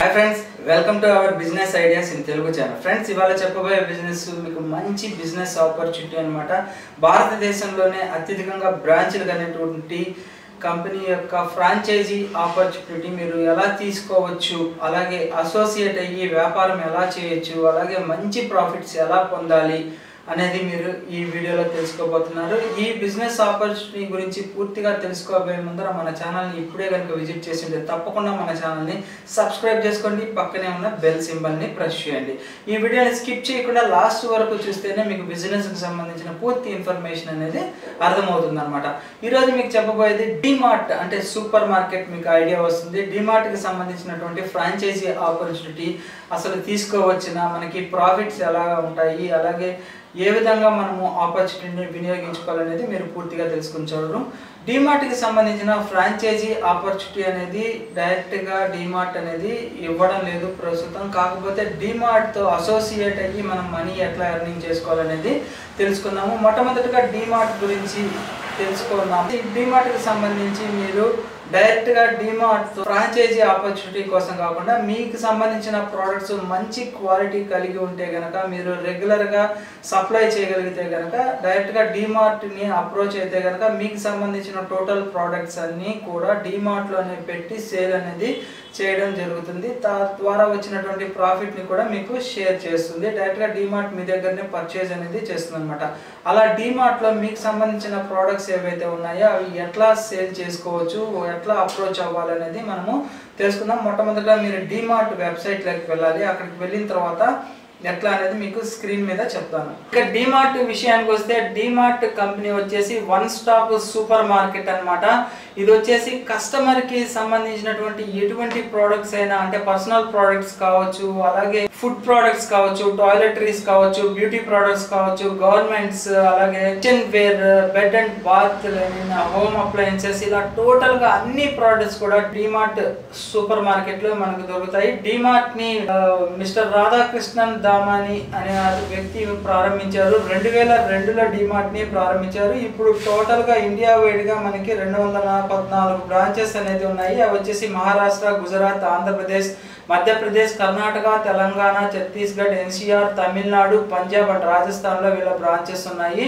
hi friends welcome to our business ideas in Telugu channel friends ఇవాళ చెప్పబోయే business మీకు మంచి బిజినెస్ ఆపర్చునిటీ అనమాట భారతదేశంలోనే అత్యధికంగా బ్రాంచ్లు కలిగినటువంటి కంపెనీ యొక్క ఫ్రాంచైజీ ఆపర్చునిటీ మీరు ఎలా తీసుకోవచ్చు అలాగే అసోసియేట్ అయ్యి వ్యాపారం ఎలా చేయొచ్చు అలాగే మంచి ప్రాఫిట్స్ ఎలా పొందాలి అనేది మీరు ఈ వీడియోలో తెలుసుకోబోతున్నారు ఈ బిజినెస్ ఆపర్చునిటీ గురించి పూర్తిగా తెలుసుకోబోయే ముందర మన ఛానల్ని ఇప్పుడే కనుక విజిట్ చేసి ఉంటే తప్పకుండా మన ఛానల్ని సబ్స్క్రైబ్ చేసుకోండి పక్కనే ఉన్న బెల్ సింబల్ని ప్రెస్ చేయండి ఈ వీడియోని స్కిప్ చేయకుండా లాస్ట్ వరకు చూస్తేనే మీకు బిజినెస్కి సంబంధించిన పూర్తి ఇన్ఫర్మేషన్ అనేది అర్థమవుతుంది అనమాట ఈరోజు మీకు చెప్పబోయేది డిమార్ట్ అంటే సూపర్ మార్కెట్ మీకు ఐడియా వస్తుంది డిమార్ట్కి సంబంధించినటువంటి ఫ్రాంచైజీ ఆపర్చునిటీ అసలు తీసుకోవచ్చిన మనకి ప్రాఫిట్స్ ఎలా ఉంటాయి అలాగే ఏ విధంగా మనము ఆపర్చునిటీని వినియోగించుకోవాలనేది మీరు పూర్తిగా తెలుసుకుంటారు డిమార్ట్కి సంబంధించిన ఫ్రాంచైజీ ఆపర్చునిటీ అనేది డైరెక్ట్గా డిమార్ట్ అనేది ఇవ్వడం లేదు ప్రస్తుతం కాకపోతే డిమార్ట్తో అసోసియేట్ అయ్యి మనం మనీ ఎట్లా ఎర్నింగ్ చేసుకోవాలనేది తెలుసుకుందాము మొట్టమొదటిగా డిమార్ట్ గురించి తెలుసుకుందాం ఈ డిమార్ట్కి సంబంధించి మీరు డైరెక్ట్గా డిమార్ట్ ఫ్రాంచైజీ ఆపర్చునిటీ కోసం కాకుండా మీకు సంబంధించిన ప్రోడక్ట్స్ మంచి క్వాలిటీ కలిగి ఉంటే కనుక మీరు రెగ్యులర్గా సప్లై చేయగలిగితే కనుక డైరెక్ట్గా డిమార్ట్ని అప్రోచ్ అయితే కనుక మీకు సంబంధించిన టోటల్ ప్రోడక్ట్స్ అన్నీ కూడా డిమార్ట్లోనే పెట్టి సేల్ అనేది చేయడం జరుగుతుంది ద్వారా వచ్చినటువంటి ప్రాఫిట్ని కూడా మీకు షేర్ చేస్తుంది డైరెక్ట్గా డిమార్ట్ మీ దగ్గరనే పర్చేజ్ అనేది చేస్తుంది అనమాట అలా డిమార్ట్లో మీకు సంబంధించిన ప్రోడక్ట్స్ ఏవైతే ఉన్నాయో అవి ఎట్లా సేల్ చేసుకోవచ్చు ఎట్లా అప్రోచ్ అవ్వాలనేది మనము తెలుసుకుందాం మొట్టమొదటిగా మీరు డిమార్ట్ వెబ్సైట్లోకి వెళ్ళాలి అక్కడికి వెళ్ళిన తర్వాత ఎట్లా అనేది మీకు స్క్రీన్ మీద చెప్తాను ఇక డిమార్ట్ విషయానికి వస్తే డిమార్ట్ కంపెనీ వచ్చేసి వన్ స్టాప్ సూపర్ మార్కెట్ అనమాట ఇది వచ్చేసి కస్టమర్కి సంబంధించినటువంటి ఎటువంటి ప్రోడక్ట్స్ అయినా అంటే పర్సనల్ ప్రోడక్ట్స్ కావచ్చు అలాగే ఫుడ్ ప్రోడక్ట్స్ కావచ్చు టాయిలెటరీస్ కావచ్చు బ్యూటీ ప్రోడక్ట్స్ కావచ్చు గవర్నమెంట్స్ అలాగే kitchen ware bed and bath home appliances ఇలా టోటల్ గా అన్ని ప్రోడక్ట్స్ కూడా డిమార్ట్ సూపర్ మార్కెట్ లో మనకు దొరుకుతాయి డిమార్ట్ ని మిస్టర్ రాధాకృష్ణన్ దామాని అనే వ్యక్తి ప్రారంభించారు రెండు వేల రెండులో డిమార్ట్ ని ప్రారంభించారు ఇప్పుడు టోటల్ గా ఇండియా వైడ్ గా మనకి రెండు వందల పద్నాలుగు బ్రాంచెస్ అనేది ఉన్నాయి అవి వచ్చేసి మహారాష్ట్ర గుజరాత్ ఆంధ్రప్రదేశ్ మధ్యప్రదేశ్ కర్ణాటక తెలంగాణ ఛత్తీస్గఢ్ ఎన్సీఆర్ తమిళనాడు పంజాబ్ అండ్ రాజస్థాన్లో వీళ్ళ బ్రాంచెస్ ఉన్నాయి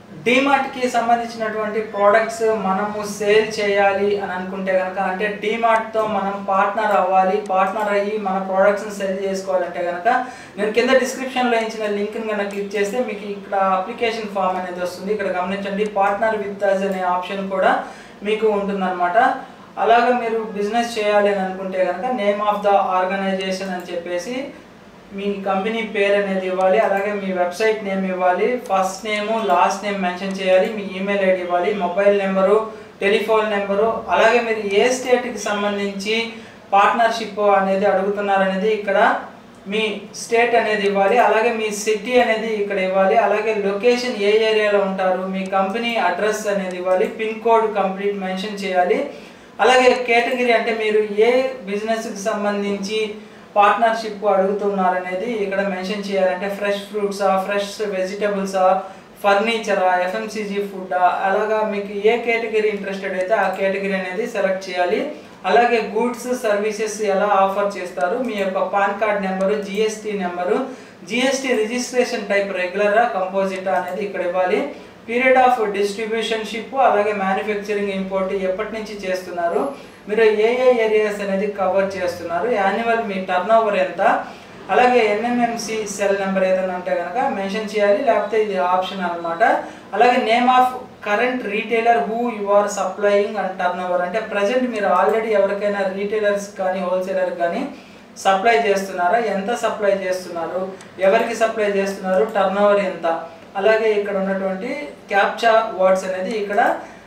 కి సంబంధించినటువంటి ప్రోడక్ట్స్ మనము సేల్ చేయాలి అని అనుకుంటే కనుక అంటే తో మనం పార్ట్నర్ అవ్వాలి పార్ట్నర్ అయ్యి మన ప్రోడక్ట్స్ని సేల్ చేసుకోవాలంటే కనుక నేను కింద డిస్క్రిప్షన్లో ఇచ్చిన లింక్ని కనుక క్లిక్ చేస్తే మీకు ఇక్కడ అప్లికేషన్ ఫామ్ అనేది వస్తుంది ఇక్కడ గమనించండి పార్ట్నర్ విత్ అస్ అనే ఆప్షన్ కూడా మీకు ఉంటుందన్నమాట అలాగా మీరు బిజినెస్ చేయాలి అని అనుకుంటే కనుక నేమ్ ఆఫ్ ద ఆర్గనైజేషన్ అని చెప్పేసి మీ కంపెనీ పేరు అనేది ఇవ్వాలి అలాగే మీ వెబ్సైట్ నేమ్ ఇవ్వాలి first name last name mention చేయాలి మీ ఈమెయిల్ ఐడి ఇవ్వాలి మొబైల్ నెంబరు టెలిఫోన్ నెంబరు అలాగే మీరు ఏ స్టేట్కి సంబంధించి పార్ట్నర్షిప్ అనేది అడుగుతున్నారనేది ఇక్కడ మీ స్టేట్ అనేది ఇవ్వాలి అలాగే మీ సిటీ అనేది ఇక్కడ ఇవ్వాలి అలాగే లొకేషన్ ఏ ఏరియాలో ఉంటారు మీ కంపెనీ అడ్రస్ అనేది ఇవ్వాలి పిన్ కోడ్ కంప్లీట్ మెన్షన్ చేయాలి అలాగే కేటగిరీ అంటే మీరు ఏ బిజినెస్కి సంబంధించి పార్ట్నర్షిప్ అడుగుతున్నారనేది ఇక్కడ మెన్షన్ చేయాలంటే ఫ్రెష్ ఫ్రూట్సా ఫ్రెష్ వెజిటబుల్సా ఫర్నిచరా ఎఫ్ఎంసీజీ ఫుడ్డా అలాగా మీకు ఏ కేటగిరీ ఇంట్రెస్టెడ్ అయితే ఆ కేటగిరీ అనేది సెలెక్ట్ చేయాలి అలాగే గూడ్స్ సర్వీసెస్ ఎలా ఆఫర్ చేస్తారు మీ యొక్క PAN card number GST number GST registration type రెగ్యులరా కంపోజిటా అనేది ఇక్కడ ఇవ్వాలి పీరియడ్ ఆఫ్ డిస్ట్రిబ్యూషన్షిప్ అలాగే మ్యానుఫ్యాక్చరింగ్ ఇంపోర్ట్ ఎప్పటి నుంచి చేస్తున్నారు మీరు ఏ ఏ ఏరియాస్ అనేది కవర్ చేస్తున్నారు యాన్యువల్ మీ టర్న్ ఓవర్ ఎంత అలాగే ఎన్ఎంఎంసి సెల్ నెంబర్ ఏదైనా ఉంటే కనుక మెన్షన్ చేయాలి లేకపోతే ఇది ఆప్షన్ అనమాట అలాగే name of current retailer who you are supplying and turnover అంటే ప్రజెంట్ మీరు ఆల్రెడీ ఎవరికైనా రీటైలర్స్ కానీ హోల్సేలర్ కానీ సప్లై చేస్తున్నారా ఎంత సప్లై చేస్తున్నారు ఎవరికి సప్లై చేస్తున్నారు టర్న్ ఓవర్ ఎంత అలాగే ఇక్కడ ఉన్నటువంటి క్యాప్చా వర్డ్స్ అనేది ఇక్కడ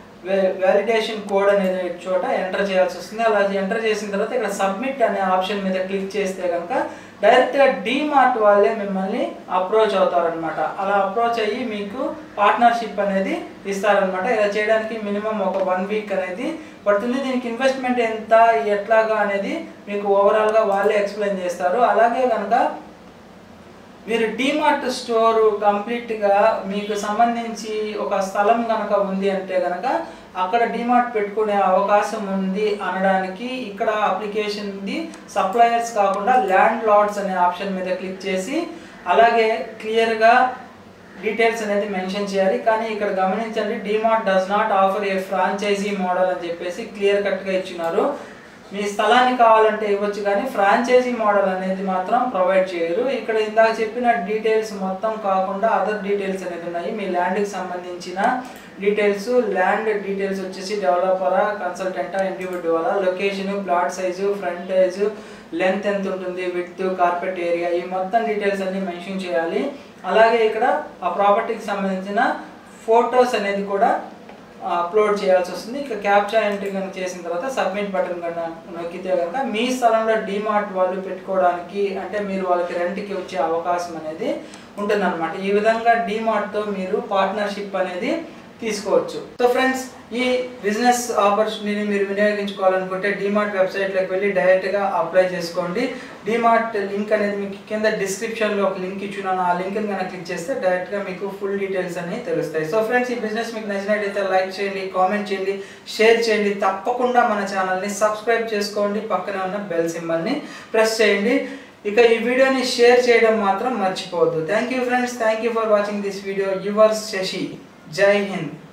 వ్యాలిడేషన్ కోడ్ అనేది చోట ఎంటర్ చేయాల్సి వస్తుంది అలా ఎంటర్ చేసిన తర్వాత ఇక్కడ సబ్మిట్ అనే ఆప్షన్ మీద క్లిక్ చేస్తే కనుక డైరెక్ట్గా డీమార్ట్ వాళ్ళే మిమ్మల్ని అప్రోచ్ అవుతారనమాట అలా అప్రోచ్ అయ్యి మీకు పార్ట్నర్షిప్ అనేది ఇస్తారనమాట ఇలా చేయడానికి మినిమం ఒక వన్ వీక్ అనేది పడుతుంది దీనికి ఇన్వెస్ట్మెంట్ ఎంత ఎట్లాగా అనేది మీకు ఓవరాల్గా వాళ్ళే ఎక్స్ప్లెయిన్ చేస్తారు అలాగే కనుక మీరు డిమార్ట్ స్టోర్ కంప్లీట్గా మీకు సంబంధించి ఒక స్థలం కనుక ఉంది అంటే కనుక అక్కడ డిమార్ట్ పెట్టుకునే అవకాశం ఉంది అనడానికి ఇక్కడ అప్లికేషన్ ఉంది సప్లయర్స్ కాకుండా ల్యాండ్ లార్డ్స్ అనే ఆప్షన్ మీద క్లిక్ చేసి అలాగే క్లియర్గా డీటెయిల్స్ అనేది మెన్షన్ చేయాలి కానీ ఇక్కడ గమనించండి DMart does not offer a franchisee model అని చెప్పేసి క్లియర్ కట్గా ఇచ్చినారు మీ స్థలాన్ని కావాలంటే ఇవ్వచ్చు కానీ ఫ్రాంచైజీ మోడల్ అనేది మాత్రం ప్రొవైడ్ చేయరు ఇక్కడ ఇందాక చెప్పిన డీటెయిల్స్ మొత్తం కాకుండా అదర్ డీటెయిల్స్ అనేది ఉన్నాయి మీ ల్యాండ్కి సంబంధించిన డీటెయిల్స్ ల్యాండ్ డీటెయిల్స్ వచ్చేసి డెవలపరా కన్సల్టెంటా ఇండివిజువలా location plot size frontage length ఎంత ఉంటుంది విత్ కార్పెట్ ఏరియా ఈ మొత్తం డీటెయిల్స్ అన్ని మెన్షన్ చేయాలి అలాగే ఇక్కడ ఆ ప్రాపర్టీకి సంబంధించిన ఫొటోస్ అనేది కూడా అప్లోడ్ చేయాల్సి వస్తుంది ఇక క్యాప్చా ఎంట్రీ కనుక చేసిన తర్వాత సబ్మిట్ బటన్ కనుక నొక్కితే కనుక మీ స్థలంలో డిమార్ట్ వాళ్ళు పెట్టుకోవడానికి అంటే మీరు వాళ్ళకి రెంట్కి వచ్చే అవకాశం అనేది ఉంటుందన్నమాట ఈ విధంగా డిమార్ట్తో మీరు పార్ట్నర్షిప్ అనేది తీసుకోవచ్చు సో ఫ్రెండ్స్ ఈ బిజినెస్ ఆపర్చునిటీని మీరు వినియోగించుకోవాలనుకుంటే డిమార్ట్ వెబ్సైట్లోకి వెళ్ళి డైరెక్ట్గా అప్లై చేసుకోండి డిమార్ట్ లింక్ అనేది మీకు కింద డిస్క్రిప్షన్లో ఒక లింక్ ఇచ్చున్నాను ఆ లింక్ని కనుక క్లిక్ చేస్తే డైరెక్ట్గా మీకు ఫుల్ డీటెయిల్స్ అన్ని తెలుస్తాయి సో ఫ్రెండ్స్ ఈ బిజినెస్ మీకు నచ్చినట్టయితే లైక్ చేయండి కామెంట్ చేయండి షేర్ చేయండి తప్పకుండా మన ఛానల్ని సబ్స్క్రైబ్ చేసుకోండి పక్కనే ఉన్న బెల్ సింబల్ని ప్రెస్ చేయండి ఇక ఈ వీడియోని షేర్ చేయడం మాత్రం మర్చిపోవద్దు thank you friends thank you for watching this video yours Sasi Jai Hind